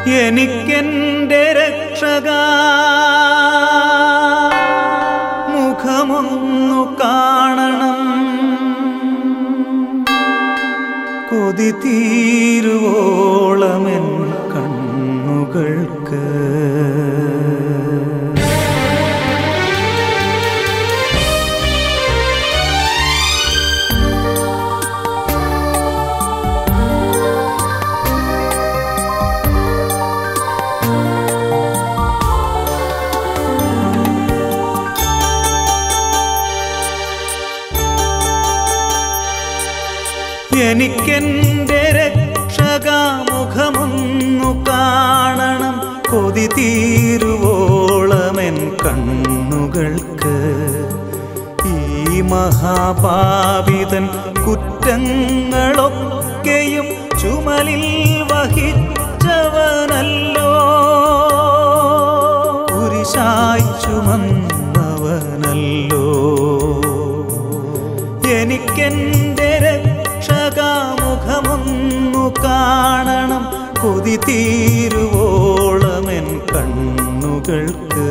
എനിക്കെന്റെ രക്ഷക മുഖമൊന്നു കാണണം കൊതി തീരുവോളമെൻ കണ്ണുകൾക്ക് എനിക്കെന്റെ രക്ഷകാമുഖമൊന്നു കാണണം കൊതി തീരുവോളമെൻ കണ്ണുകൾക്ക് ഈ മഹാപാപിതൻ കുറ്റങ്ങളൊക്കെയും ചുമലിൽ വഹിച്ചവനല്ലോ കുരിശായി ചുമന്നവനല്ലോ എനിക്കെന്റെ രക്ഷകാമുഖമൊന്നു കാണണം കൊതി തീരുവോളമെൻ കണ്ണുകൾക്ക്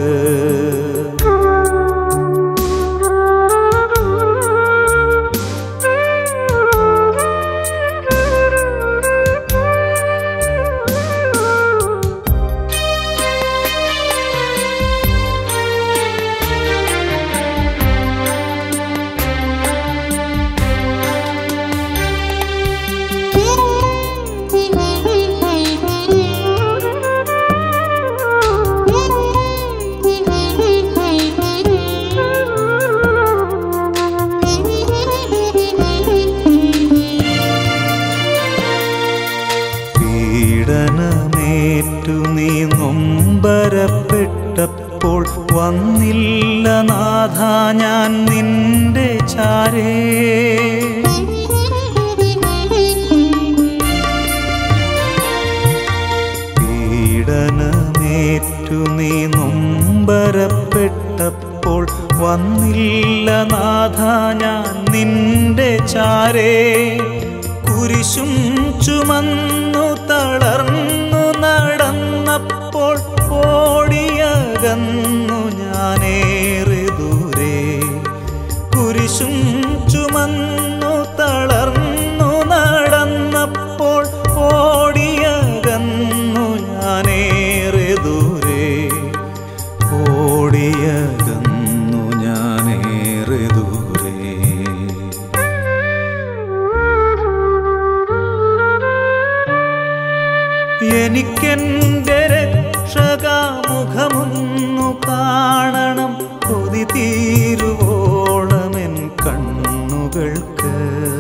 പീഡനമേറ്റു നീ നൊമ്പരപ്പെട്ടപ്പോൾ വന്നില്ല നാഥ ഞാൻ നിന്റെ ചാരേ പീഡനമേറ്റു നീ നൊമ്പരപ്പെട്ടപ്പോൾ വന്നില്ല നാഥ ഞാൻ നിന്റെ ചാരേ കുരിശും ചുമന്നു തളർന്നു നടന്നപ്പോൾ ഓടിയകന്നു ഞാനേറെ ദൂരെ കുരിശും ചുമന്നു തളർന്നു നടന്നപ്പോൾ ഓടിയകന്നു ഞാനേറെ ദൂരെ ഓടിയകന്നു ഞാനേറെ ദൂരെ എനിക്കെന്റെ രക്ഷകാമുഖമൊന്നു കാണണം കൊതി തീരുവോളമെൻ കണ്ണുകൾക്ക്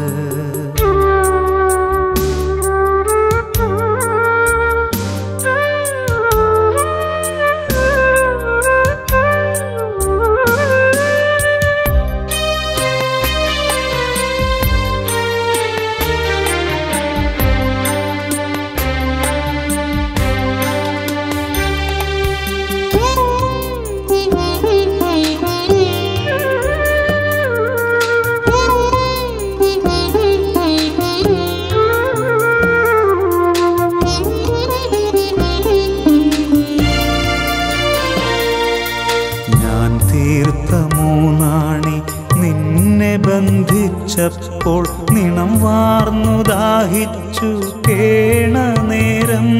ഞാൻ തീർത്ത മൂന്നാണി നിന്നെ ബന്ധിച്ചപ്പോൾ നിണം വാർന്നു ദാഹിച്ചു കേണ നേരം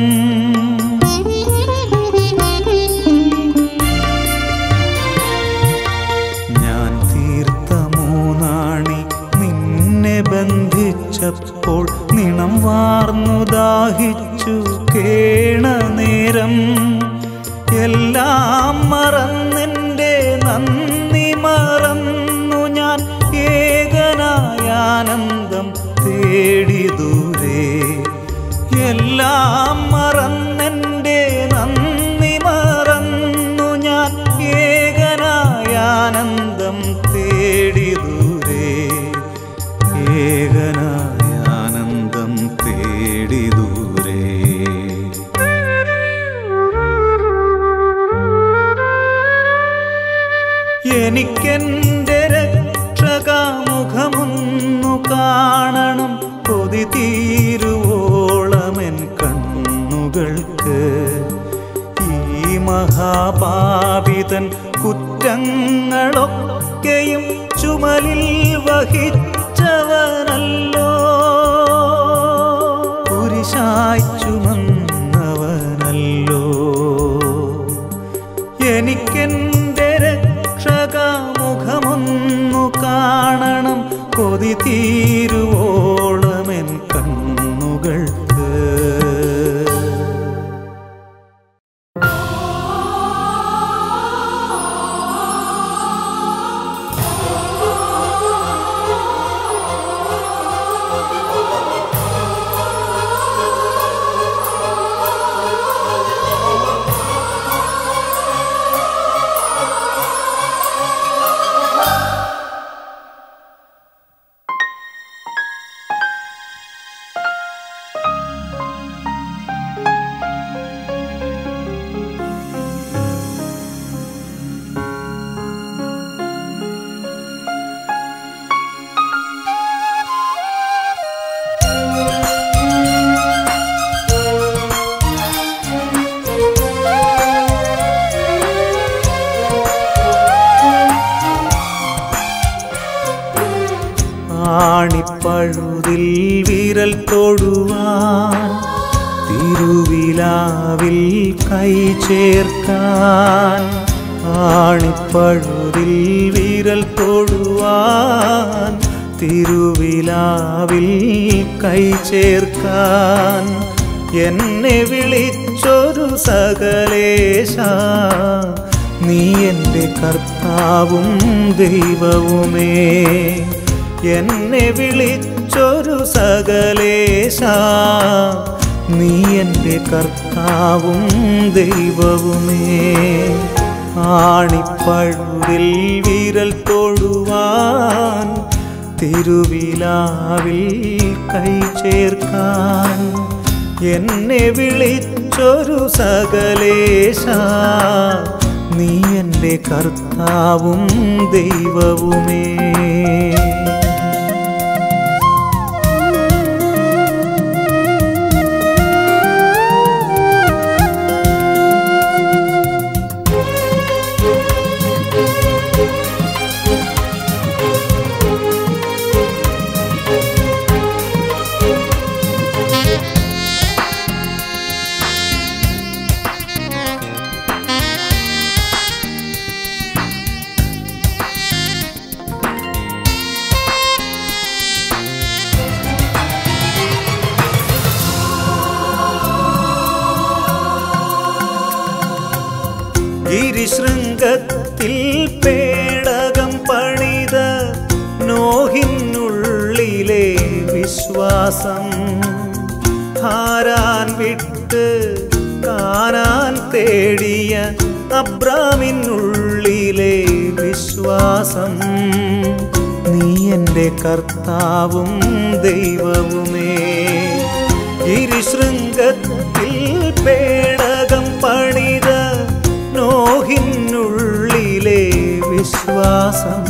ഞാൻ തീർത്ത മൂന്നാണി നിന്നെ ബന്ധിച്ചപ്പോൾ നിണം വാർന്നു ദാഹിച്ചു കേണ നേരം എല്ലാം മറന്നെൻ്റെ നന്ദി മറന്നു ഞാൻ ഏകനായ ആനന്ദം തേടി ദൂരെ എല്ലാം മറന്നെൻ്റെ നന്ദി മറന്നു ഞാൻ ഏകനായ ആനന്ദം തേടി ദൂരെ ഏകനായ ആനന്ദം തേടി ദൂരെ ചുമലിൽ വഹിച്ചവനല്ലോ കുരിശായി ചുമന്നവനല്ലോ എനിക്കെന്റെ രക്ഷകാമുഖമൊന്നു കാണണം കൊതി തീരുവോളമെൻ കണ്ണുകൾക്ക് ആണിപ്പഴുതിൽ വിരൽ തൊടുവാൻ തിരുവിലാവിൽ കൈ ചേർക്കാൻ ആണിപ്പഴുതിൽ വിരൽ തൊടുവാൻ തിരുവിലാവിൽ കൈ ചേർക്കാൻ എന്നെ വിളിച്ചൊരു സകലേശ നീ എൻ്റെ കർത്താവും ദൈവവുമേ എന്നെ വിളിച്ചൊരു സകലേശ നീ എൻ്റെ കർത്താവും ദൈവവുമേ ആണിപ്പഴുതിൽ വിരൽ തൊടുവാൻ തിരുവിലാവിൽ കൈ ചേർക്കാൻ എന്നെ വിളിച്ചൊരു സകലേശ നീ എൻ്റെ കർത്താവും ദൈവവുമേ ഗിരിശൃംഗത്തിൽ പേടകം പണിത നോഹിനുള്ളിലെ വിശ്വാസം ഹാരാൻ വിട്ട് കാണാൻ തേടിയ അബ്രാമിനുള്ളിലെ വിശ്വാസം നീ എൻ്റെ കർത്താവും ദൈവവുമേ ഗിരിശൃംഗത്തിൽ പേടകം പണിത നോഹിനുള്ളിലെ വിശ്വാസം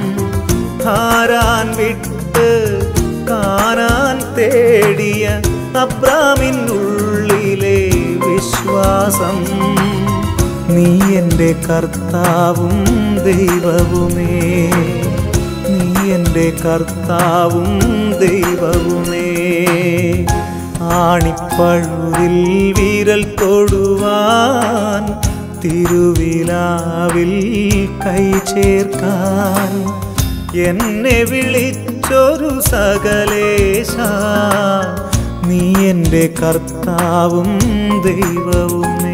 ഹാരാൻ വിട്ട് കാണാൻ തേടിയ അബ്രാമിനുള്ളിലെ വിശ്വാസം നീ എൻ്റെ കർത്താവും ദൈവവുമേ നീ എൻ്റെ കർത്താവും ദൈവവുമേ ആണിപ്പഴുതിൽ വിരൽ തൊടുവാൻ തിരുവിലാവിൽ കൈ ചേർക്കാൻ എന്നെ വിളിച്ചൊരു സകലേശ നീ എൻ്റെ കർത്താവും ദൈവവുമേ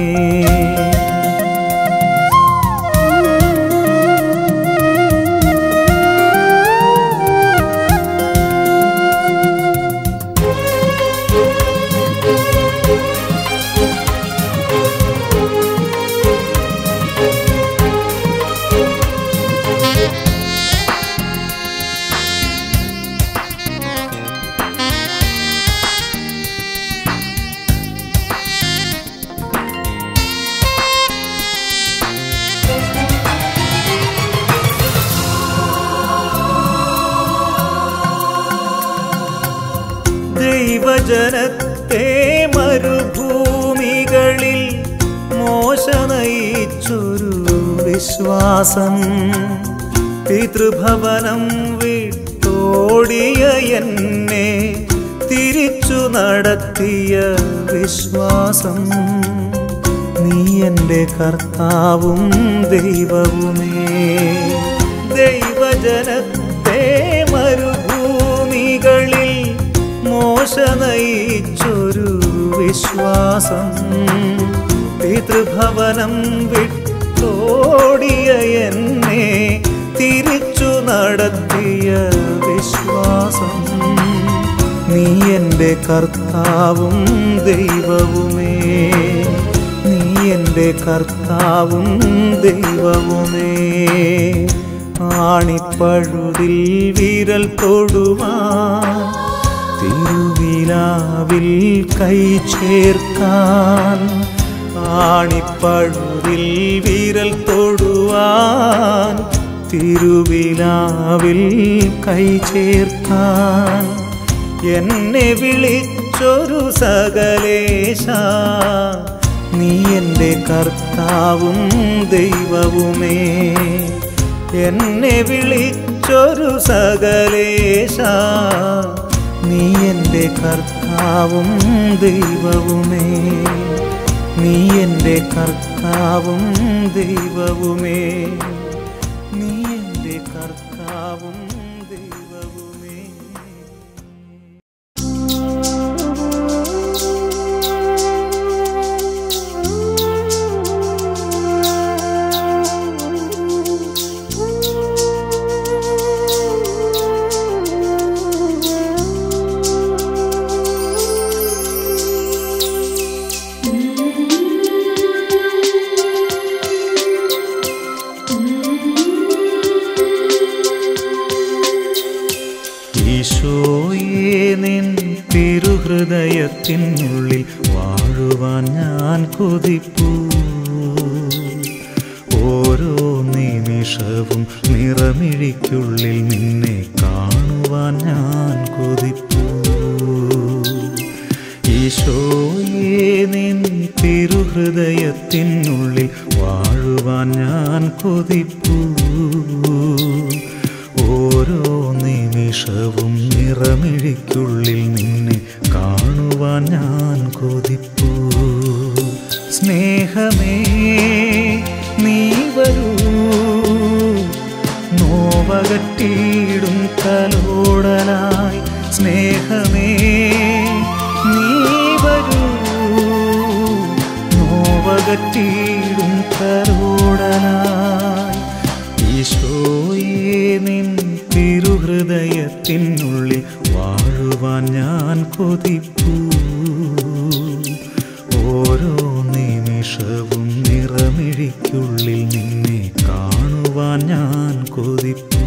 ദൈവജനത്തെ മരുഭൂമികളിൽ മോശ നയിച്ചൊരു വിശ്വാസം പിതൃഭവനം വിട്ടോടിയ എന്നെ തിരിച്ചു നടത്തിയ വിശ്വാസം നീ എൻ്റെ കർത്താവും ദൈവവുമേ ദൈവജനത്തെ മരുഭൂമികളിൽ മോശ നയിച്ചൊരു വിശ്വാസം പിതൃഭവനം വിട്ടോടിയ എന്നെ തിരിച്ചു നടത്തിയ വിശ്വാസം നീ എൻ്റെ കർത്താവും ദൈവവുമേ നീ എൻ്റെ കർത്താവും ദൈവവുമേ ആണിപ്പഴുതിൽ വിരൽ തൊടുവാൻ തിരുവിലാവിൽ കൈ ചേർക്കാൻ ആണിപ്പഴുതിൽ വിരൽ തൊടുവാൻ തിരുവിലാവിൽ കൈ ചേർക്കാൻ എന്നെ വിളിച്ചൊരു സകലേശ നീ എൻ്റെ കർത്താവും ദൈവവുമേ എന്നെ വിളിച്ചൊരു സകലേശ നീ എൻ്റെ കർത്താവും ദൈവവുമേ നീ എൻ്റെ കർത്താവും ദൈവവുമേ നീ എൻ്റെ കർത്താവും ദൈവവുമേ ഈശോയെ നിൻ തിരുഹൃദയത്തിനുള്ളിൽ വാഴുവാൻ ഞാൻ കൊതിപ്പൂ ഓരോ നിമിഷവും നിറമിഴിക്കുള്ളിൽ നിന്നെ കാണുവാൻ ഞാൻ കൊതിപ്പൂ ഈശോയെ നിൻ തിരുഹൃദയത്തിനുള്ളിൽ വാഴുവാൻ ഞാൻ കൊതിപ്പൂ ഓരോ നിമിഷവും നിറമിഴിക്കുള്ളിൽ നിന്നെ കാണുവാൻ ഞാൻ കൊതിപ്പൂ സ്നേഹമേ നീ വരൂ നോവകട്ടിയിടും കലോടലായി സ്നേഹമേ നീ വരൂ നോവകട്ടിയിടും കലോടലായി ഈശോയെ നിൻ തിരുഹൃദയത്തിനുള്ളിൽ വാഴുവാൻ ഞാൻ കൊതിപ്പൂ ഓരോ നിമിഷവും നിറമിഴിക്കുള്ളിൽ നിന്നെ കാണുവാൻ ഞാൻ കൊതിപ്പൂ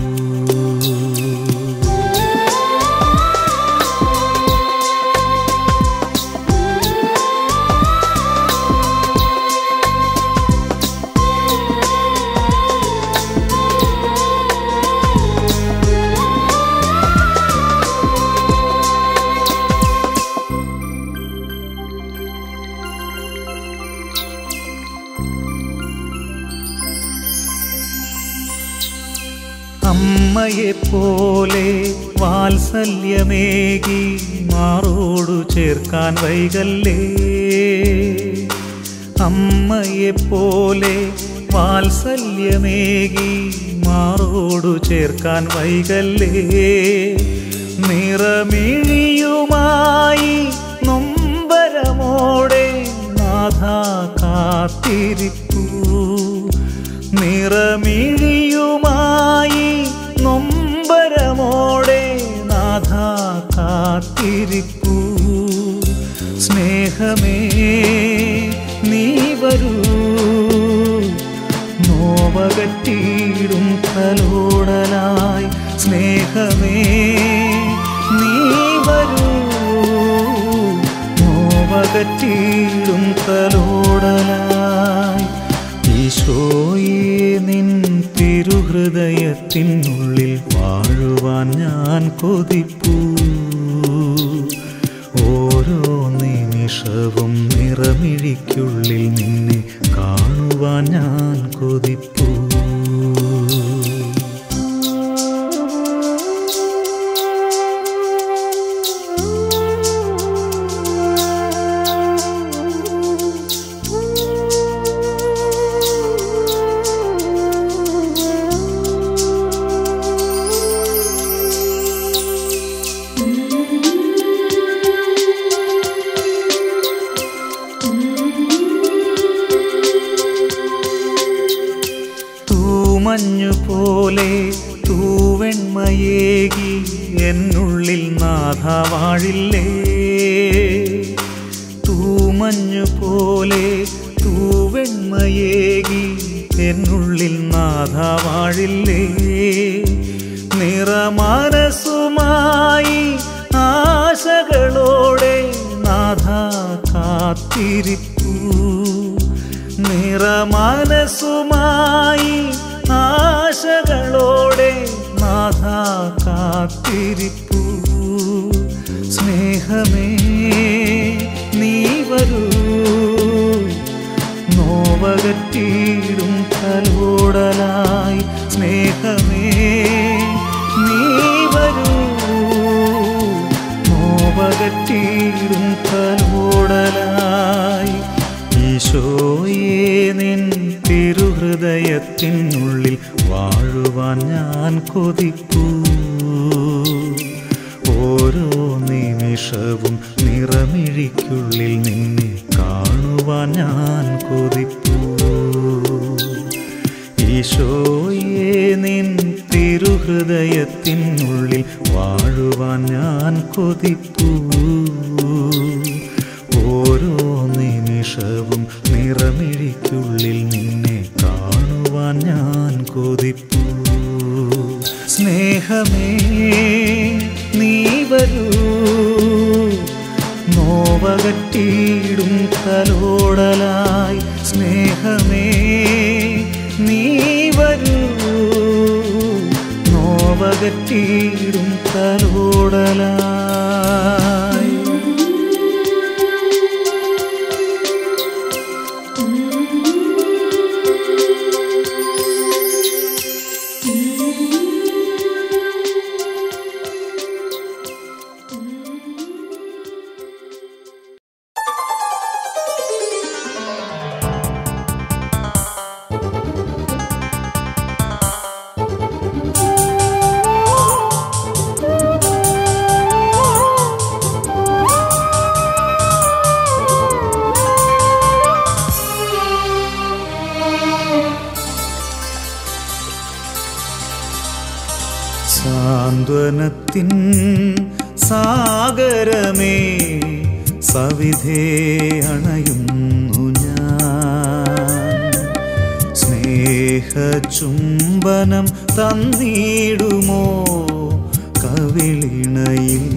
അമ്മയെ പോലെ വാത്സല്യമേകി മാറോടു ചേർക്കാൻ വൈകല്ലേ അമ്മയെ പോലെ വാത്സല്യമേകി മാറോടു ചേർക്കാൻ വൈകല്ലേ നിറമിഴിയുമായി നൊമ്പരമോടെ നാഥ കാത്തിരിപ്പൂ നിറമിഴിയുമായി നൊമ്പരമോടെ നാഥ കാത്തിരിപ്പൂ സ്നേഹമേ നീ വരൂ നോവകട്ടിയിടും കലോടലായി സ്നേഹമേ നീ വരൂ നോവകട്ടിയിടും കലോടലായി ഈശോയെ നിൻ തിരുഹൃദയത്തിനുള്ളിൽ വാഴുവാൻ ഞാൻ കൊതിപ്പൂ ഓരോ നിമിഷവും നിറമിഴിക്കുള്ളിൽ നിന്നെ കാണുവാൻ ഞാൻ കൊതിപ്പൂ തൂവെണ്മയേകി എന്നുള്ളിൽ നാഥ വാഴില്ലേ തൂമഞ്ഞു പോലെ തൂവെണ്മയേകി എന്നുള്ളിൽ നാഥ വാഴില്ലേ നിറമനസുമായി ആശകളോടെ നാഥ കാത്തിരിപ്പൂ നിറമനസുമായി ആശകളോടെ നാഥ കാത്തിരിപ്പൂ സ്നേഹമേ നീ വരൂ നോവകറ്റീടും കലോടലായി സ്നേഹമേ നീ വരൂ നോവകറ്റീടും കലോടലായി ഈശോയെ നിൻ തിരുഹൃദയത്തിനുള്ളിൽ വാഴുവാൻ ഞാൻ കൊതിപ്പൂ ഓരോ നിമിഷവും നിറമിഴിക്കുള്ളിൽ നിന്നെ കാണുവാൻ ഞാൻ കൊതിപ്പൂ ഈശോയെ നിൻ തിരുഹൃദയത്തിനുള്ളിൽ വാഴുവാൻ ഞാൻ കൊതിപ്പൂ ഓരോ നിമിഷവും നിറമിഴിക്കുള്ളിൽ നിന്നെ കാണുവാൻ ഞാൻ കൊതിപ്പൂ സ്നേഹമേ നീ വരൂ നോവകറ്റീടും കലോടലായി സ്നേഹമേ നീ വരൂ നോവകറ്റീടും കലോടലായി സാന്ത്വനത്തിൻ സാഗരമേ സവിധേ അണയുന്നു ഞാൻ സ്നേഹചുംബനം തന്നിടുമോ കവിളിണയിൽ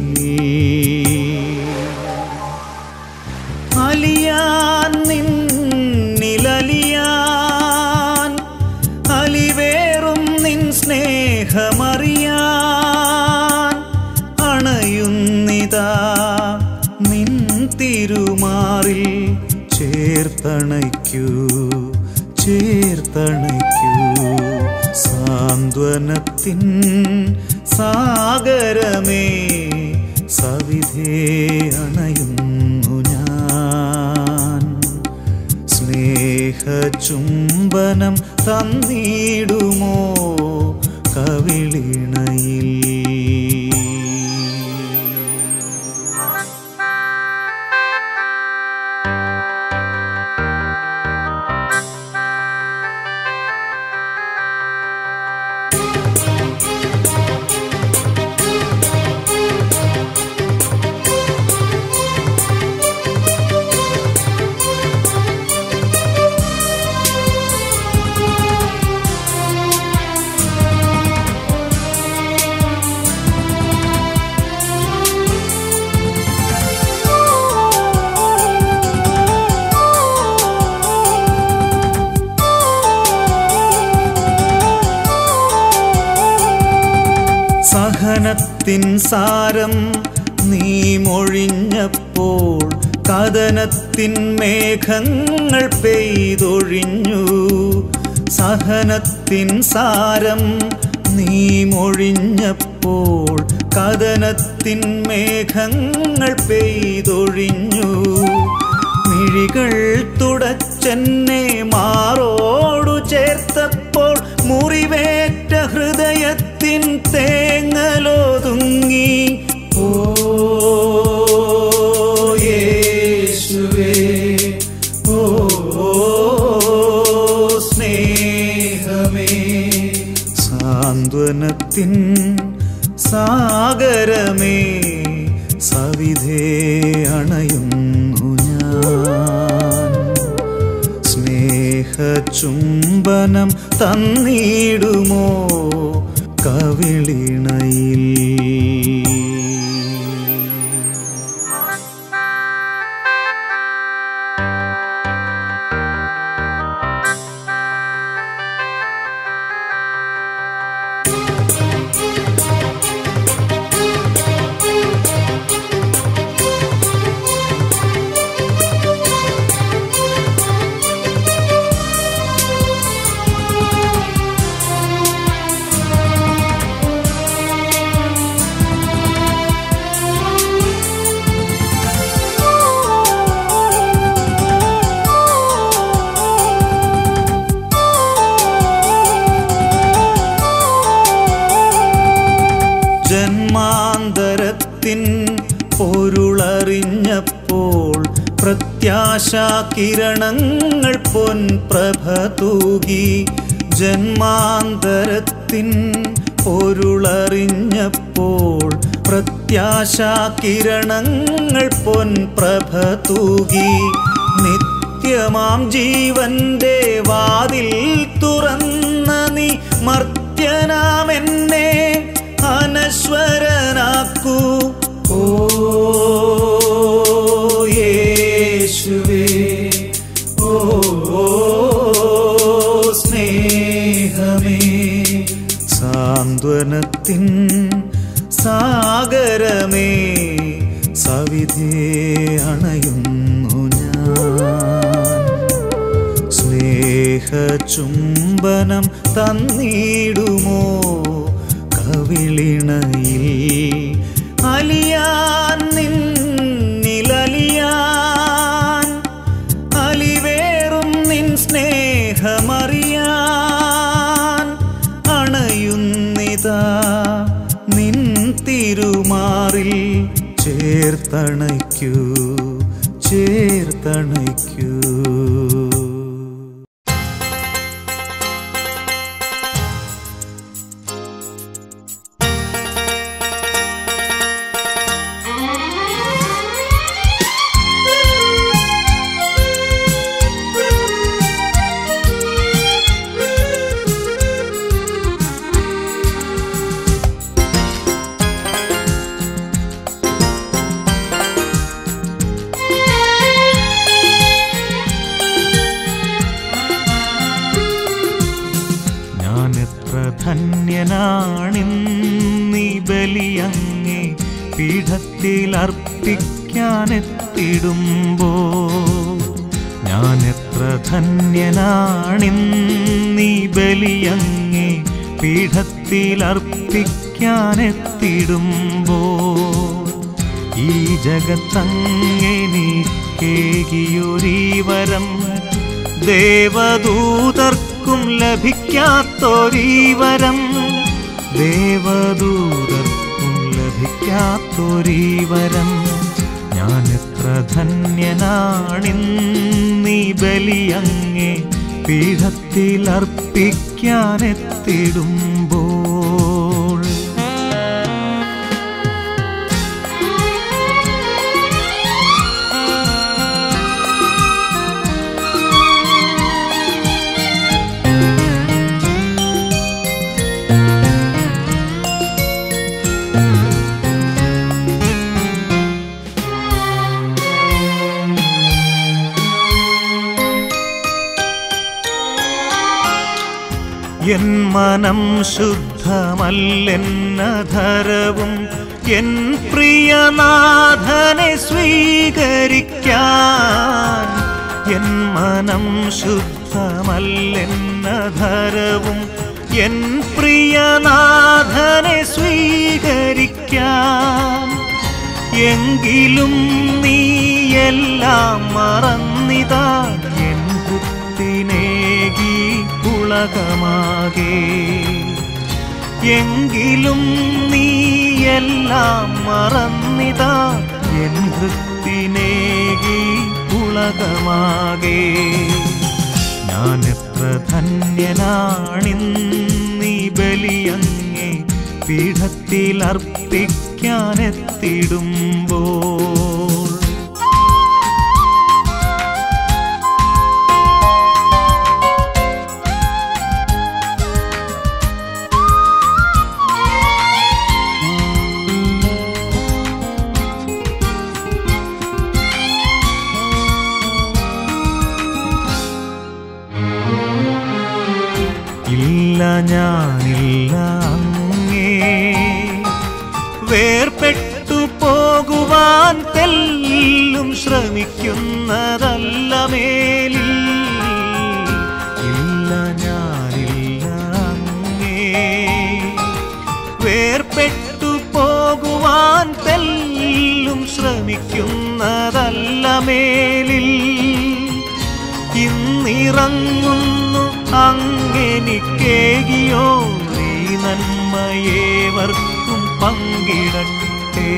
അലിയാൻ നിന്നിലലിയാൻ അലിവേറും നിൻ സ്നേഹമറിയാൻ അണയുന്നിതാ നിൻ തിരുമാറിൽ ചേർത്തണയ്ക്കൂ ചേർത്തണയ്ക്കൂ സാന്ത്വനത്തിൻ സാഗരമേ സവിധേ അണയുന്നു ഞാൻ സ്നേഹചുംബനം തന്നിടുമോ കവിളിണയിൽ സഹനത്തിൻ സാരം നീ മൊഴിഞ്ഞപ്പോൾ കഥനത്തിൻ മേഘങ്ങൾ പെയ്തൊഴിഞ്ഞു സഹനത്തിൻ സാരം നീ മൊഴിഞ്ഞപ്പോൾ കഥനത്തിൻ മേഘങ്ങൾ പെയ്തൊഴിഞ്ഞു മിഴികൾ തുടച്ചെന്നെ മാറോടു ചേർത്തപ്പോൾ മുറിവേറ്റ ഹൃദയത്തിൻ തേങ്ങലോതുങ്ങി ഓ യേശുവേ ഓ സ്നേഹമേ സാന്ത്വനത്തിൻ സാന്ത്വനത്തിൻ സാഗരമേ സവിധേ അണയുന്നു ഞാൻ സ്നേഹചുംബനം തന്നിടുമോ കവിളിണയിൽ ജന്മാന്തരത്തിൻ പൊരുളറിഞ്ഞപ്പോൾ പ്രത്യാശാകിരണങ്ങൾ പൊൻപ്രഭ തൂകി ജന്മാന്തരത്തിൻ പൊരുളറിഞ്ഞപ്പോൾ പ്രത്യാശാകിരണങ്ങൾ പൊൻപ്രഭ തൂകി നിത്യമാം ജീവന്റെ വാതിൽ തുറന്ന നീ മർത്യനാമെന്നെ അനശ്വരനാക്കൂ ഓ യേശുവേ ഓ സ്നേഹമേ സാന്ത്വനത്തിൻ സാഗരമേ സവിധേ അണയുന്നു ഞാൻ സ്നേഹചുംബനം തന്നിടുമോ കവിളിണയിൽ അലിയാൻ നിന്നിലലിയാൻ അലിവേറും നിൻ സ്നേഹമറിയാൻ അണയുന്നിതാ നിൻ തിരുമാറിൽ ചേർത്തണയ്ക്കൂ ചേർത്തണയ്ക്കൂ ഞാൻ എത്ര ധന്യനാണിന്നീ ബലിയങ്ങേ പീഠത്തിൽ അർപ്പിക്കാനെത്തിടുമ്പോ ഞാൻ എത്ര ധന്യനാണിന്നീ ബലിയങ്ങേ പീഠത്തിൽ അർപ്പിക്കാനെത്തിടുമ്പോ ഈ ജഗത്തങ്ങെനിക്കേകിയൊരീ വരം ദേവദൂതർക്കും ലഭിക്കാത്തൊരീ വരം ദേവദൂതർക്കും ലഭിക്കാത്തൊരീ വരം ഞാൻ എത്ര ധന്യനാണിന്നീ ബലിയങ്ങേ പീഠത്തിൽ അർപ്പിക്കാനെത്തിടുമ്പോൾ എൻ മനം ശുദ്ധമല്ലെന്നധരവും എൻ പ്രിയനാഥനെ സ്വീകരിക്കാൻ എൻ മനം ശുദ്ധമല്ലെന്നധരവും എൻ പ്രിയനാഥനെ സ്വീകരിക്കാൻ എങ്കിലും നീ എല്ലാം മറന്നിതാ എൻ കുത്തിനേകി ഉളകമാകെ എങ്കിലും നീ എല്ലാം മറന്നിതാ എൻ വൃത്തിനേകി ഉളകമാകെ ഞാൻ എത്ര ധന്യനാണിന്നീ ബലിയങ്ങേ പീഠത്തിൽ അർപ്പിക്കാനെത്തിടുമ്പോൾ ഇല്ല ഞാനില്ല അങ്ങേ വേർപെട്ടു പോകുവാൻ തെല്ലും ശ്രമിക്കുന്നതല്ല മേലിൽ ഇല്ല ഞാനില്ല അങ്ങേ വേർപെട്ടു പോകുവാൻ തെല്ലും ശ്രമിക്കുന്നതല്ല മേലിൽ ഇന്നിറങ്ങുന്നു അങ്ങെനിക്കേകിയോ നീ നന്മയേവർക്കും പങ്കിടട്ടെ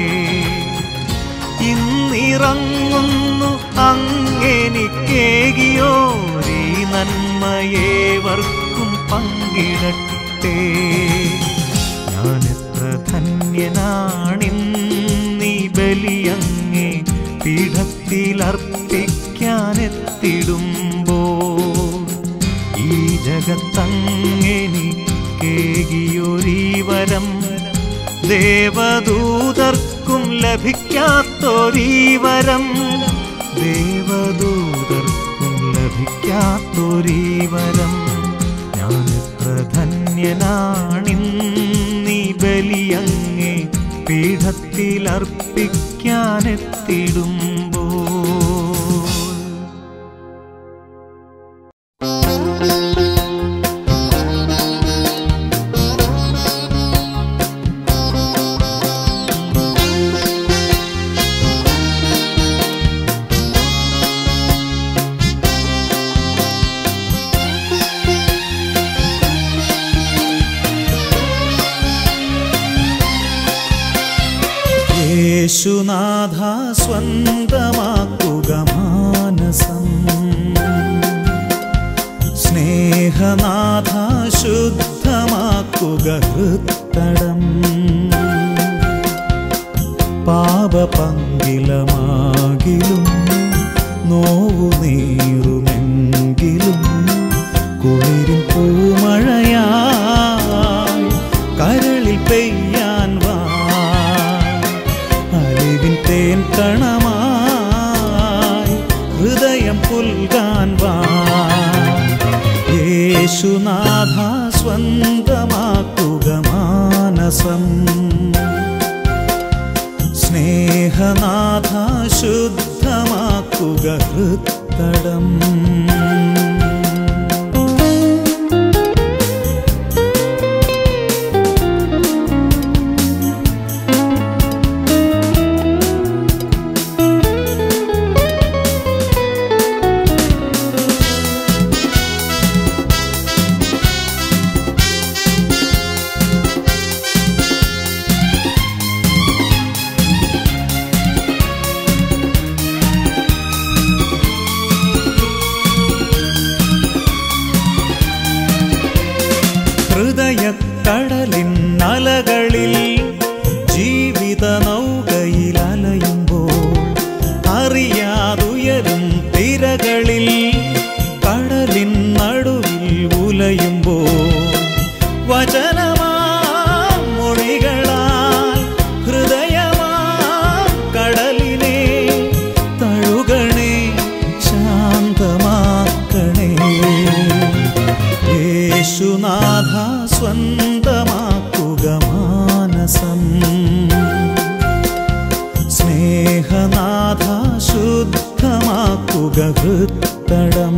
ഇന്നിറങ്ങുന്നു അങ്ങെനിക്കേകിയോ നീ നന്മയേവർക്കും പങ്കിടട്ടെ ഞാനെത്ര ധന്യനാണിന്നീ ബലിയങ്ങേ പീഠത്തിലർപ്പിക്കാനെത്തിടുമ്പോൾ ഈ ജഗത്തങ്ങെനിക്കേകിയൊരീ വരം ദേവദൂതർക്കും ലഭിക്കാത്തൊരീ വരം ദേവദൂതർക്കും ലഭിക്കാത്തൊരീ വരം ഞാനെത്ര ധന്യനാണിന്നീ ബലിയങ്ങേ പീഠത്തിലർപ്പിക്കാനെത്തിടുമ്പോൾ യേശുനാഥ സ്വന്തമാക്കുക മാനസം സ്നേഹനാഥ ശുദ്ധമാക്കുക ഹൃത്തടം പാപപങ്കിലമാകിലും നോവു നീറുമെങ്കിലും കുളിരും പൂമഴയായി കരളിൽ പെയ്യാൻ വാ അലിവിൻ തേൻ കണമായി ഹൃദയം പുൽകാൻ വാ യേശുനാഥ സ്വന്തമാക്കുക മാനസം സ്നേഹനാഥ ശുദ്ധമാക്കുക ഹൃത്തടം ഹൃദയക്കടലിൻ അലകളിൽ ജീവിത നൗകയിൽ അലയുമ്പോൾ അറിയാതുയരും തിരകളിൽ കടലിൻ നടുവിൽ ഉലയുമ്പോൾ വചനമാ മൊഴികളാൽ ഹൃദയമാ കടലിനെ തഴുകണേ ശാന്തമാക്കണേ യേശുനാഥ സ്വന്തമാക്കുക മാനസം സ്നേഹനാഥ ശുദ്ധമാക്കുക ഹൃത്തടം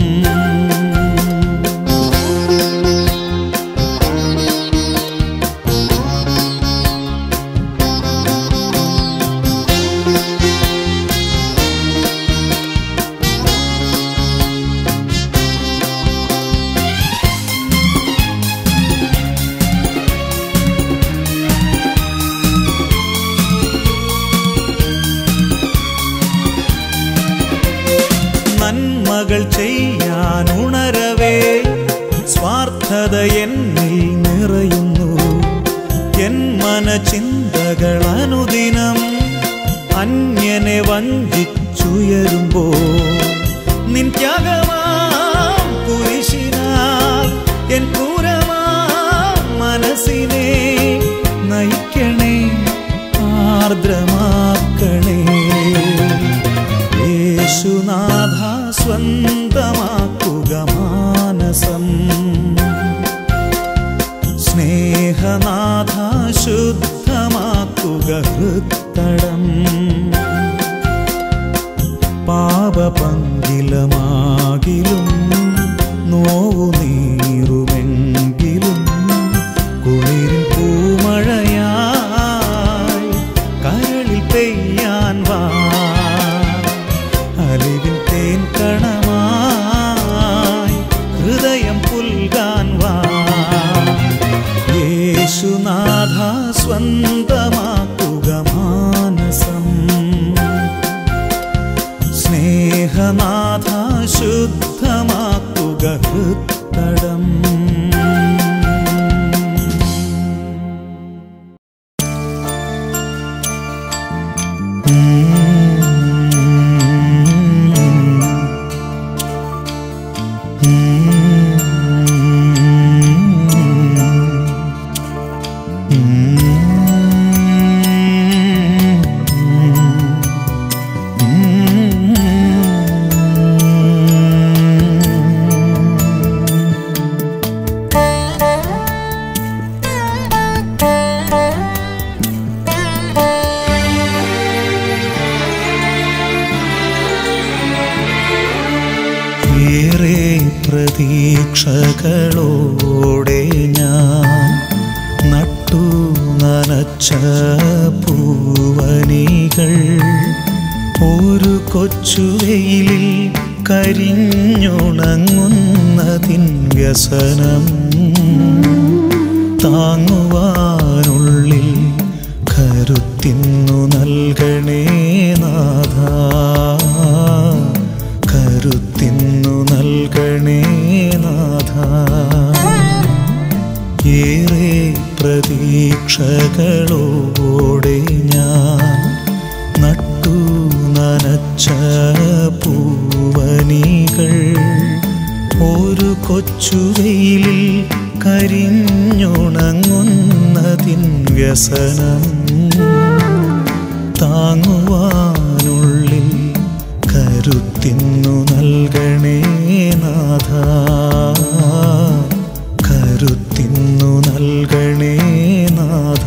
നന്മകൾ ചെയ്യാൻ ഉണരവേ സ്വാർത്ഥത എന്നിൽ നിറയുന്നു ജന്മന ചിന്തകൾ അനുദിനം അന്യനെ വഞ്ചിച്ചുയരുമ്പോ നിൻ ത്യാഗമാം കുരിശിനാൽ എൻ ക്രൂരമാ മനസ്സിനെ നയിക്കണേ ആർദ്രമാക്കണേ യേശുനാഥ സ്വന്തമാക്കുക മാനസം സ്നേഹനാഥ ശുദ്ധമാക്കുക ഹൃത്തടം പാപപങ്കിലമാകിലും നോവു നീറുമെങ്കിലും കുളിരിൽ പൂമഴയായി കരളിൽ പെയ്യാൻ വാ അലിവിൻ തേൻ കണമായി ഹൃദയം പുൽകാൻ വാ യേശുനാഥ സ്വന്തമാക്കുക മാനസം സ്നേഹനാഥ ശുദ്ധമാക്കുക ഹൃത്തടം ഏറെ പ്രതീക്ഷകളോടെ ഞാൻ നട്ടു നനച്ച പൂവനികൾ ഒരു കൊച്ചുവെയിലിൽ കരിഞ്ഞുണങ്ങുന്നതിൻ വ്യസനം താങ്ങുവാനുള്ളിൽ കരുത്തിന്നു നൽകണേ നാഥ കരുത്തിന്നു നൽകണേ നാഥ ഏറെ പ്രതീക്ഷകളോടെ ഞാൻ നട്ടു നനച്ച പൂവനികൾ ഒരു കൊച്ചുവെയിലിൽ കരിഞ്ഞുണങ്ങുന്നതിൻ വ്യസനം താങ്ങുവാനുള്ളിൽ കരുത്തിന്നു നൽകണേ നാഥ കരുത്തിന്നു നൽകണേ നാഥ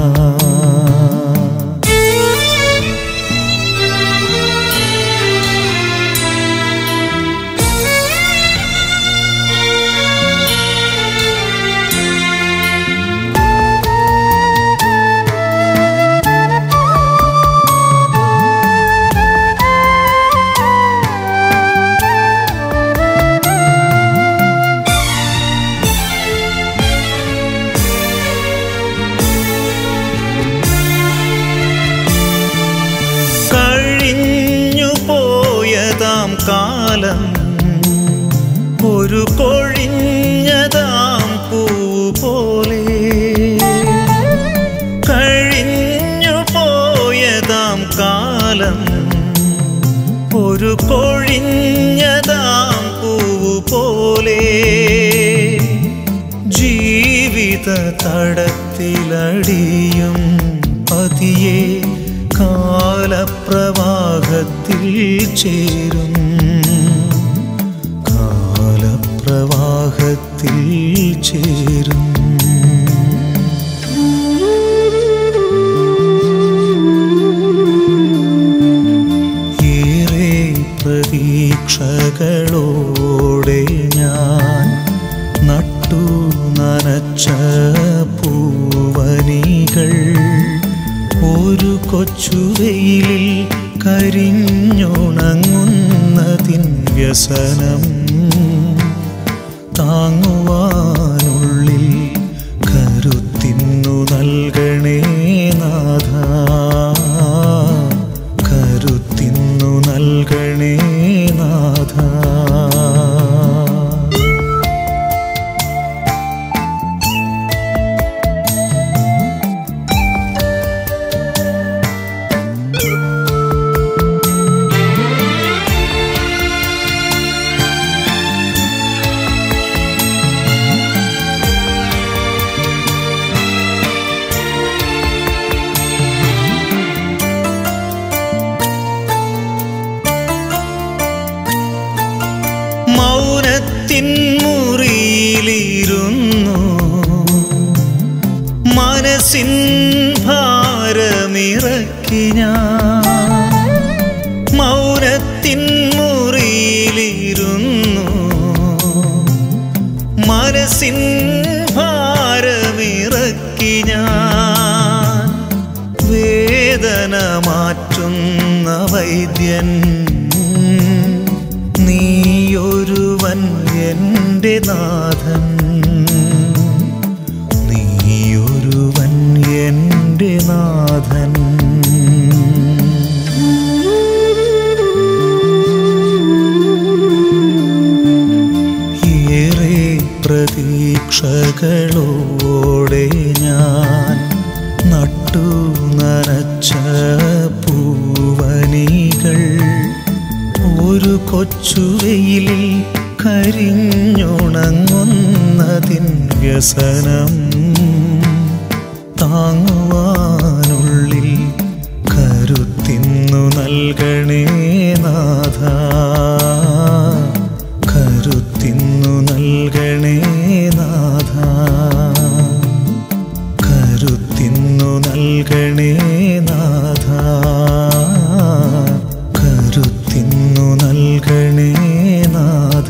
കഴിഞ്ഞു പോയതാം കാലം ഒരു കൊഴിഞ്ഞതാം പൂ പോലെ കഴിഞ്ഞു പോയതാം കാലം ഒരു കൊഴിഞ്ഞതാം പൂ പോലെ ജീവിത തടത്തിലടിയും പതിയെ കാലപ്രവാഹത്തിൽ ചേരും കാലപ്രവാഹത്തിൽ ചേരും ഏറെ പ്രതീക്ഷകളോടെ ഞാൻ നട്ടു നനച്ച പൂവനികൾ ഒരു കൊച്ചുവെയിലിൽ കരിഞ്ഞുണങ്ങുന്നതിൻ വ്യസനം താങ്ങുവാനുള്ളിൽ കരുത്തിന്നു നൽകണേ നാഥ കരുത്തിന്നു നൽകണേ നാഥ മനസ്സിൻ ഭാരമിറക്കി ഞാൻ മൗനത്തിൻ മുറിയിലിരുന്നു മനസ്സിൻ ഭാരമിറക്കി ഞാൻ വേദന മാറ്റുന്ന വൈദ്യൻ നീയൊരുവൻ എൻ്റെ നാഥൻ നീയൊരുവൻ എൻ്റെ നാഥൻ ഏറെ പ്രതീക്ഷകളോടെ ഞാൻ നട്ടു നനച്ച പൂവനികൾ ഒരു കൊച്ചുവെയിലിൽ കരിഞ്ഞുണങ്ങുന്നതിൻ വ്യസനം താങ്ങുവാനുള്ളിൽ കരുത്തിന്നു നൽകണേ നാഥ കരുത്തിന്നു നൽകണേ നാഥ കരുത്തിന്നു നൽകണേ നാഥ കരുത്തിന്നു നൽകണേ നാഥ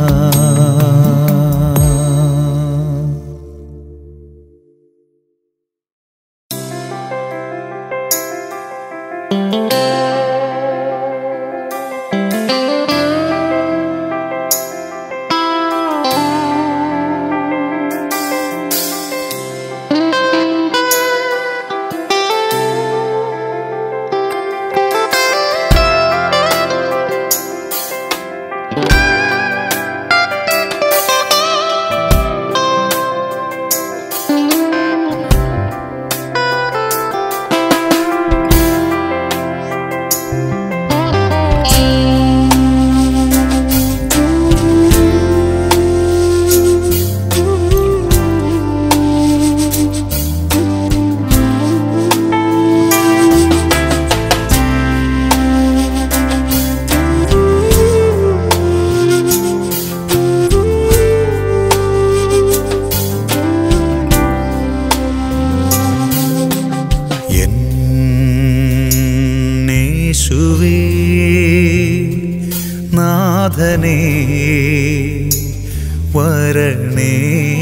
എന്നേശുവേ നാഥനേ വരണേ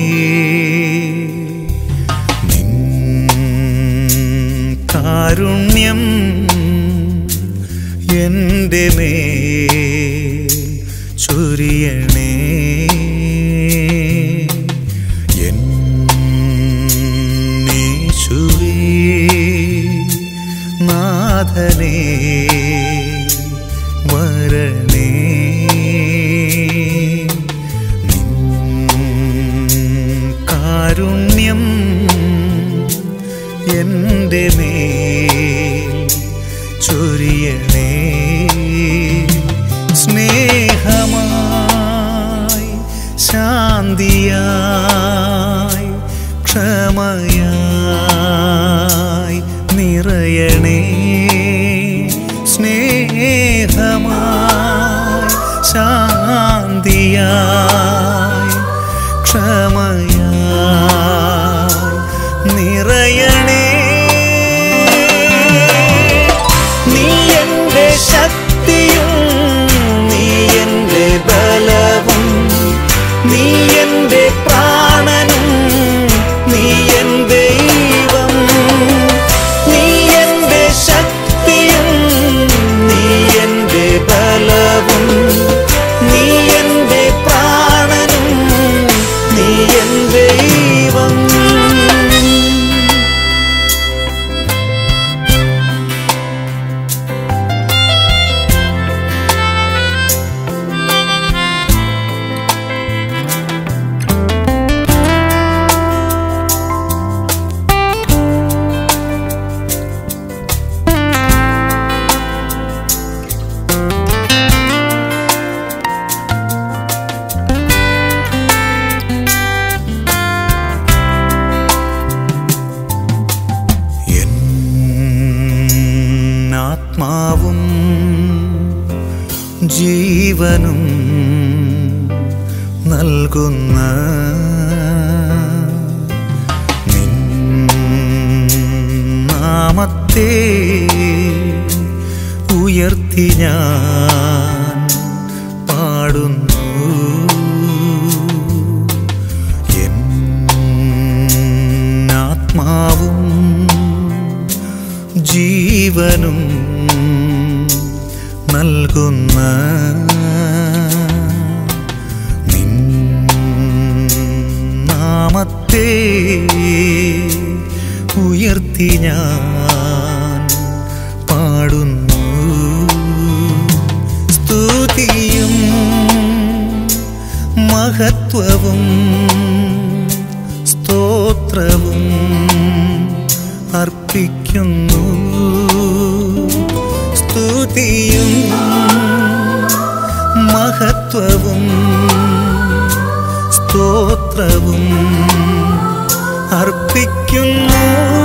നിൻ കാരുണ്യം എൻ്റെ മേ ചൊരിയണേ എന്നേശുവേ നാഥനേ വരണേ നിൻ കാരുണ്യം എൻ്റെ മേൽ ചൊരിയണേ സ്നേഹമായി ശാന്തിയായി ക്ഷമയായി നിറയണേ സ്നേഹമായി ശാന്തിയായി ക്ഷമയായി നിറയണേ നീ എൻ്റെ ശക്തിയും നീ എൻ്റെ ബലവും നീ എൻ്റെ പ്രാണനും നീ എൻ ദൈവം നീ എൻ്റെ ശക്തിയും നീ എൻ്റെ ബലവും നീ എൻ്റെ പ്രാണനും നീ എൻ ദൈവം എന്നാത്മാവും ജീവനും നൽകുന്ന നിൻ നാമത്തെ ഉയർത്തി ഞാൻ പാടുന്നു എൻ ആത്മാവും ജീവനും നൽകുന്ന നിൻ നാമത്തെ ഉയർത്തി ഞാൻ പാടുന്നു സ്തുതിയും മഹത്വവും സ്തോത്രവും അർപ്പിക്കുന്നു സ്തുതിയും മഹത്വവും സ്തോത്രവും അർപ്പിക്കുന്നു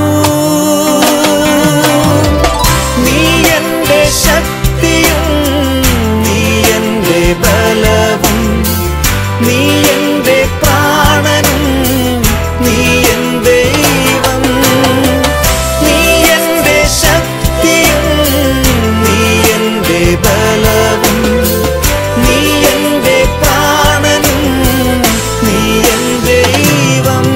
നീ എന്റെ ശക്തിയും നീ എന്റെ ബലവും നീ എന്റെ പ്രാണനും നീ എൻ ദൈവം നീ എന്റെ ശക്തിയും നീ എന്റെ ബലവും നീ എന്റെ പ്രാണനും നീ എൻ ദൈവം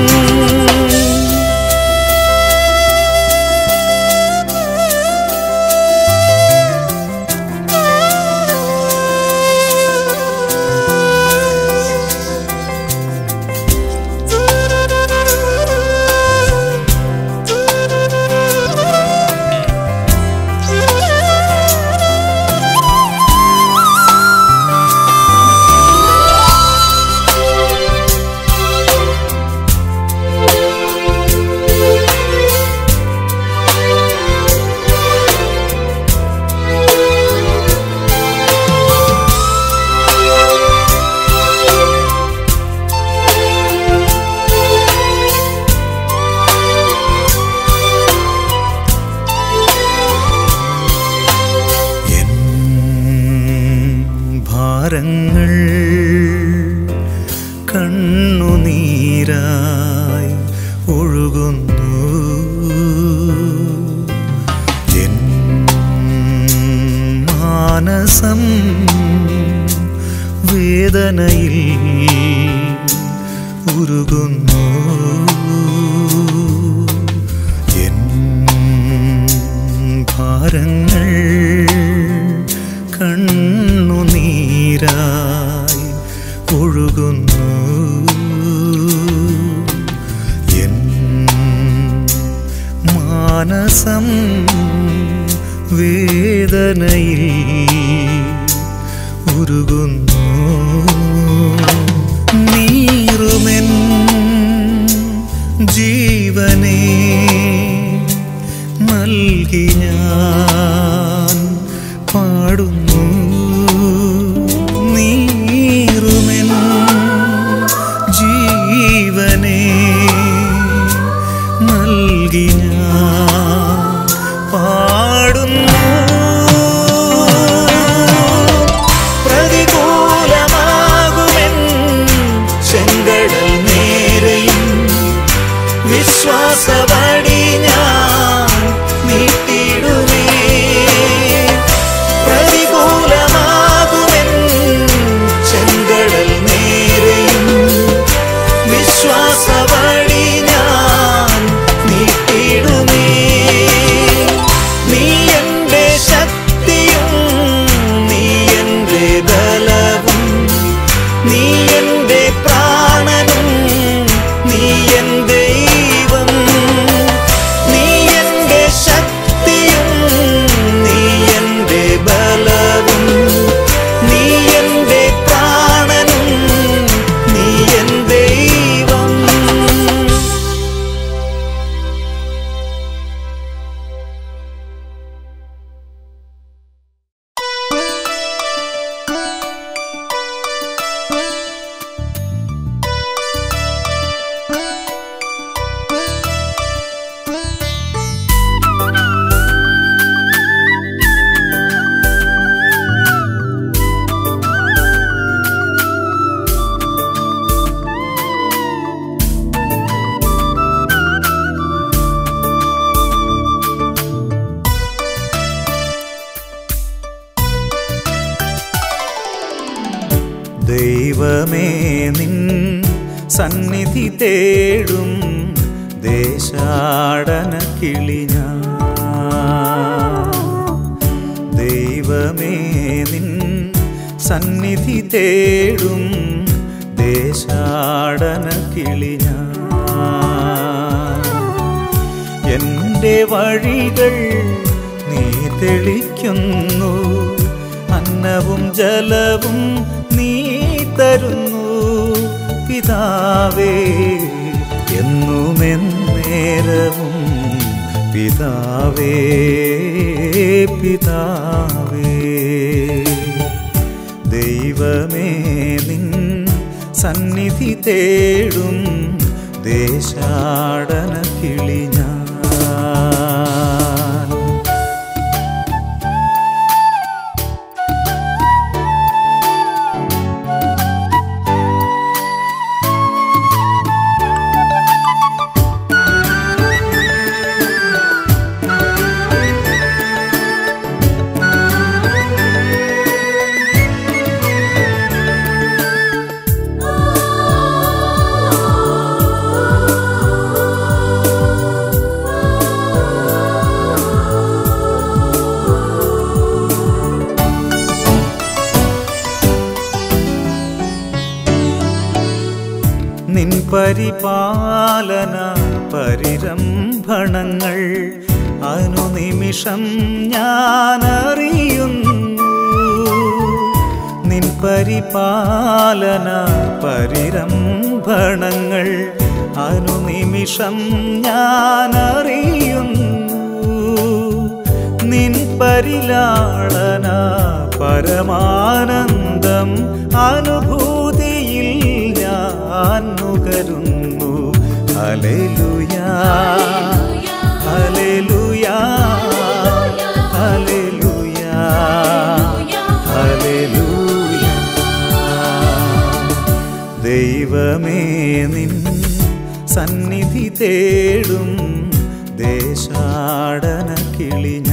എൻ ഭാരങ്ങൾ കണ്ണുനീരായി ഒഴുകുന്നു എൻ മാനസം വേദനയിൽ ഉരുകുന്നു എൻ ഭാരങ്ങൾ കണ്ണുനീരായി ഒഴുകുന്നു എൻ മാനസം വേദനയിൽ ഉരുകുന്നു നീറുമെൻ ജീവനെ നൽകി ഞാൻ പാടുന്നു നീറുമെൻ ജീവനെ നൽകി ഞാൻ പാടുന്നു പ്രതികൂലമാകുമെൻ ചെങ്കടൽ നേരെയും വിശ്വാസവടി ഞാൻ നീട്ടിടുമേ ദൈവമേ നിൻ സന്നിധി തേടും ദേശാടന കിളിഞ്ഞ ദൈവമേ നിൻ സന്നിധി തേടും ദേശാടന കിളിഞ്ഞ എൻ്റെ വഴികൾ നീ തെളിക്കുന്നു അന്നവും ജലവും നീ തരുന്നു പിതാവേ എന്നുമെന്നേരവും പിതാവേ പിതാവേ ദൈവമേ നിൻ സന്നിധി തേടും ദേശാടന കിളിഞ്ഞ നിൻ പരിപാലന പരിരംഭണങ്ങൾ അനുനിമിഷം ഞാൻ അറിയുന്നു നിൻ പരിപാലന പരിരംഭണങ്ങൾ അനുനിമിഷം ഞാൻ അറിയുന്നു നിൻ പരിലാളന പരമാനന്ദം അനുഭൂതിയിൽ ഞാൻ നുകരുന്നു ഹല്ലേലൂയാ ഹല്ലേലൂയാ ഹല്ലേലൂയാ ഹല്ലേലൂയാ ദൈവമേ നിൻ സന്നിധി തേടും ദേശാടന കിളിഞ്ഞാൻ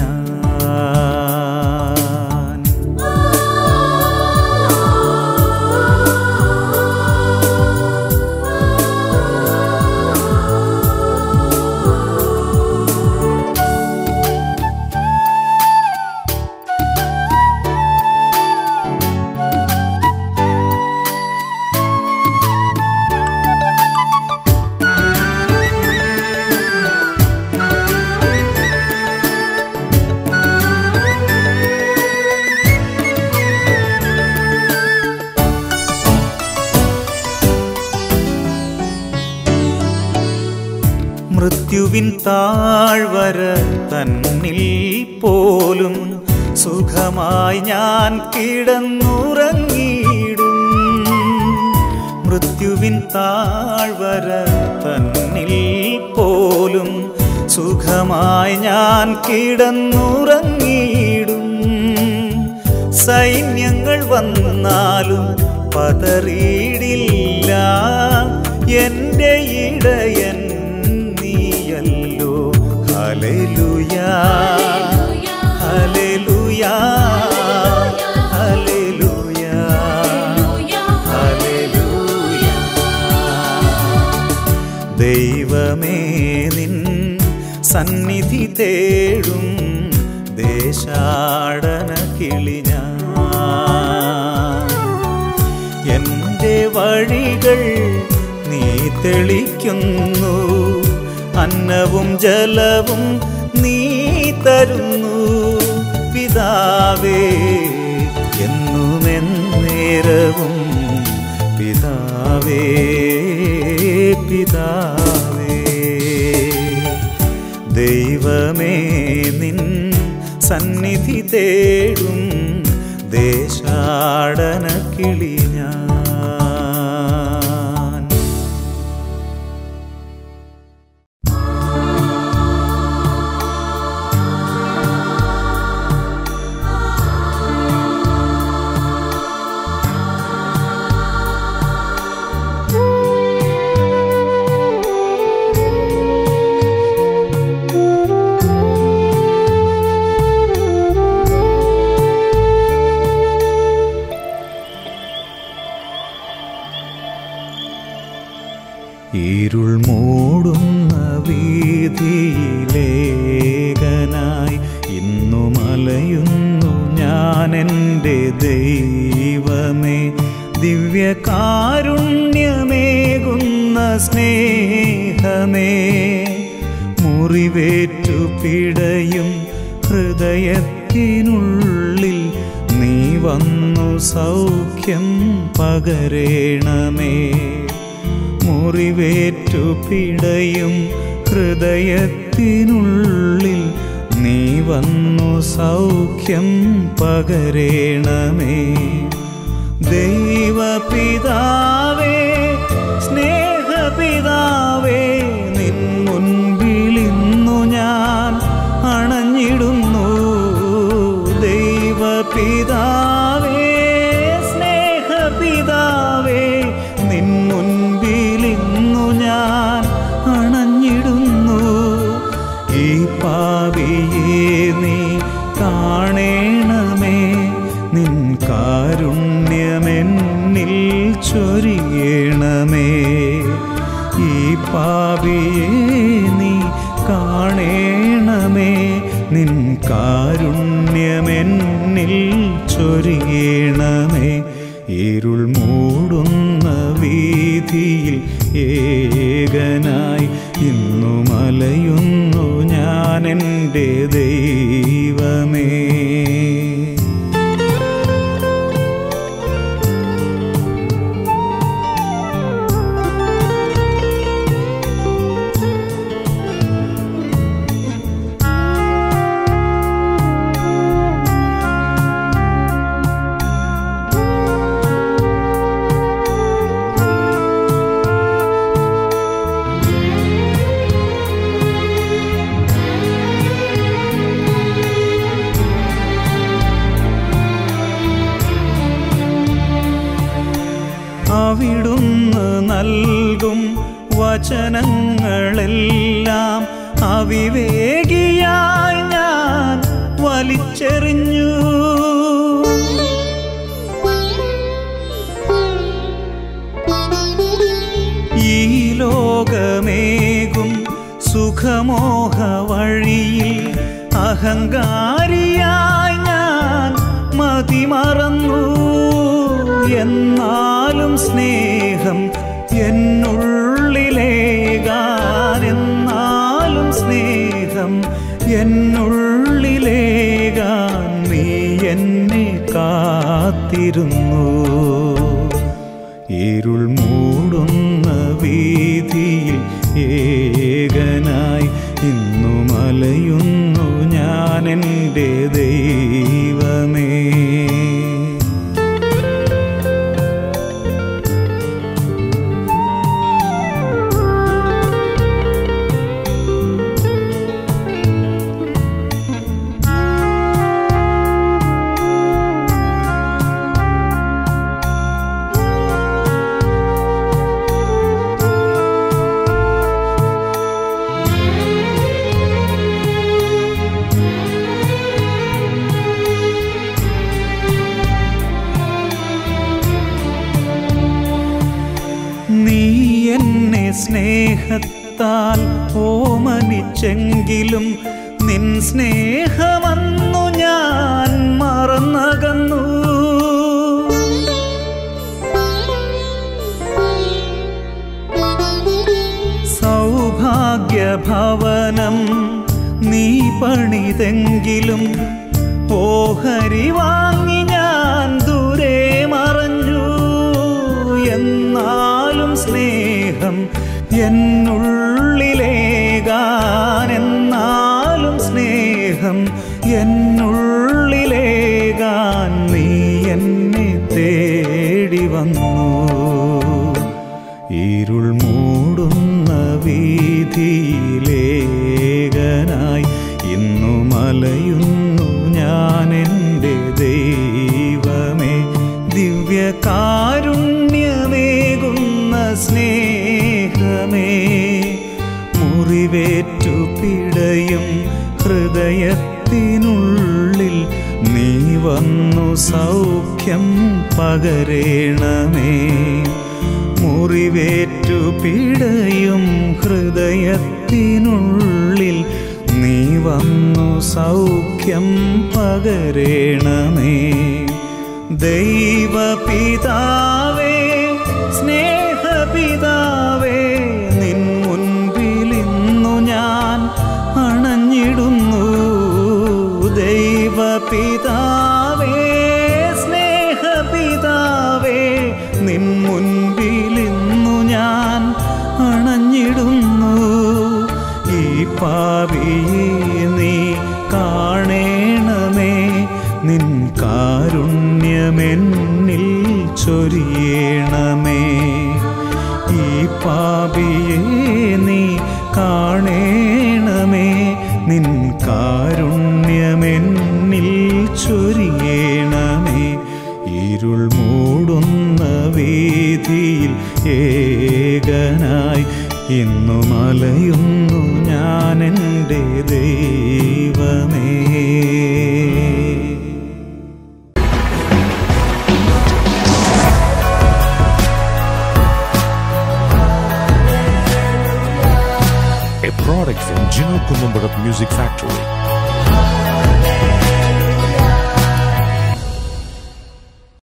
മൃത്യുവിൻ താഴ്വര തന്നിൽ പോലും സുഖമായി ഞാൻ കിടന്നുറങ്ങിയിടും മൃത്യുവിൻ താഴ്വര തന്നിൽ പോലും സുഖമായി ഞാൻ കിടന്നുറങ്ങിയിടും സൈന്യങ്ങൾ വന്നാലും പതറിയിടില്ല എൻ്റെ ഇടയൻ നീയല്ലോ ഹല്ലേലൂയാ ഹല്ലേലൂയാ ഹല്ലേലൂയാ ഹല്ലേലൂയാ ദൈവമേ നിൻ സന്നിധി തേടും ദേശാടന കിളിഞ്ഞ എൻ്റെ വഴികൾ നീ തെളിക്കുന്നു അന്നവും ജലവും നീ തരുന്നു പിതാവേ എന്നുമെന്നേരവും പിതാവേ പിതാവേ ദൈവമേ നിൻ സന്നിധി തേടും ദേശാടന കിളിഞ്ഞാൻ ദൈവമേ ദിവ്യകാരുണ്യമേകുന്ന സ്നേഹമേ മുറിവേറ്റു പിടയും ഹൃദയത്തിനുള്ളിൽ നീ വന്നു സൗഖ്യം പകരേണമേ മുറിവേറ്റു പിടയും ഹൃദയത്തിനുള്ളിൽ നീ വന്നു സൗഖ്യം പകരേണമേ ദൈവപിതാവേ സ്നേഹപിതാവേ നിൻ മുൻപിലിന്നു ഞാൻ അണഞ്ഞിടുന്നു ദൈവപിതാവേ സ്നേഹപിതാവേ നിൻ മുൻപിലിന്നു ഞാൻ അണഞ്ഞിടുന്നു ഈ പാവിയെ നീ കാണേണമേ നിൻ കാരുണ്യമെന്നിൽ ചൊരിയണമേ ഈ പാവിയെ നീ കാണേണമേ നിൻ കാരുണ്യമെന്നിൽ ചൊരിയണമേ ഇരുൾ മൂടുന്ന വീതിയിൽ ഏകനായി ഇന്നു മലയുന്നു ഞാൻ എൻ്റെ ദൈവമേ അവിടുന്ന് നൽകും വചനങ്ങളെല്ലാം അവിവേകിയായി ഞാൻ വലിച്ചെറിഞ്ഞു ഈ ലോകമേകും സുഖമോഹ വഴിയിൽ അഹങ്കാരിയായി ഞാൻ മതിമറന്നു എന്നാലും സ്നേഹം എന്നുള്ളിലേകാൻ എന്നാലും സ്നേഹം എന്നുള്ളിലേകാൻ നീ എന്നെ കാത്തിരുന്നു ഇരുൾ മൂടുന്ന വീതിയിൽ ഏകനായി ഇന്നു മലയുന്നു ഞാൻ എൻ്റെ ദൈവമേ നീ എന്നെ സ്നേഹത്താൽ ഓമനിച്ചെങ്കിലും നിൻ സ്നേഹമന്നു ഞാൻ മറന്നകന്നു സൗഭാഗ്യഭവനം നീ പണിതെങ്കിലും ഓഹരി വാങ്ങി ഞാൻ ദൂരെ മറഞ്ഞു എന്നാലും സ്നേഹം എന്നുള്ളിലേകാൻ എന്നാലും സ്നേഹം എന്നുള്ളിലേകാൻ നീ എന്നെ തേടി വന്നു ഇരുൾ മൂടുന്ന വീതിയിലേകനായി ഇന്നു മലയുന്നു ഞാൻ എൻ്റെ ദൈവമേ ദിവ്യകാരുണ്യമേകുന്ന സ്നേഹമേ മുറിവേറ്റു പിടയും ഹൃദയത്തിനുള്ളിൽ നീ വന്നു സൗഖ്യം പകരേണമേ മുറിവേറ്റു പിടയും ഹൃദയത്തിനുള്ളിൽ നീ വന്നു സൗഖ്യം പകരേണമേ ദൈവപിതാവേ സ്നേഹപിതാവേ നിൻ മുൻപിലിന്നു ഞാൻ അണഞ്ഞിടുന്നു ദൈവപിതാവേ സ്നേഹപിതാവേ നിൻ മുൻപിലിന്നു ഞാൻ അണഞ്ഞിടുന്നു ഈ പാപിയെ നീ കാണേണമേ നിൻ കാരുണ്യമെന്നിൽ ചൊരിയണമേ ഈ പാപിയെ നീ കാണേണമേ നിൻ കാരുണ്യമെന്നിൽ ചൊരിയണമേ ഇരുൾ മൂടുന്ന വീതിയിൽ ഏകനായി ഇന്നു മലയുന്നു ഞാൻ എൻ്റെ ദൈവമേ a product from Gino Columbarat Music Factory.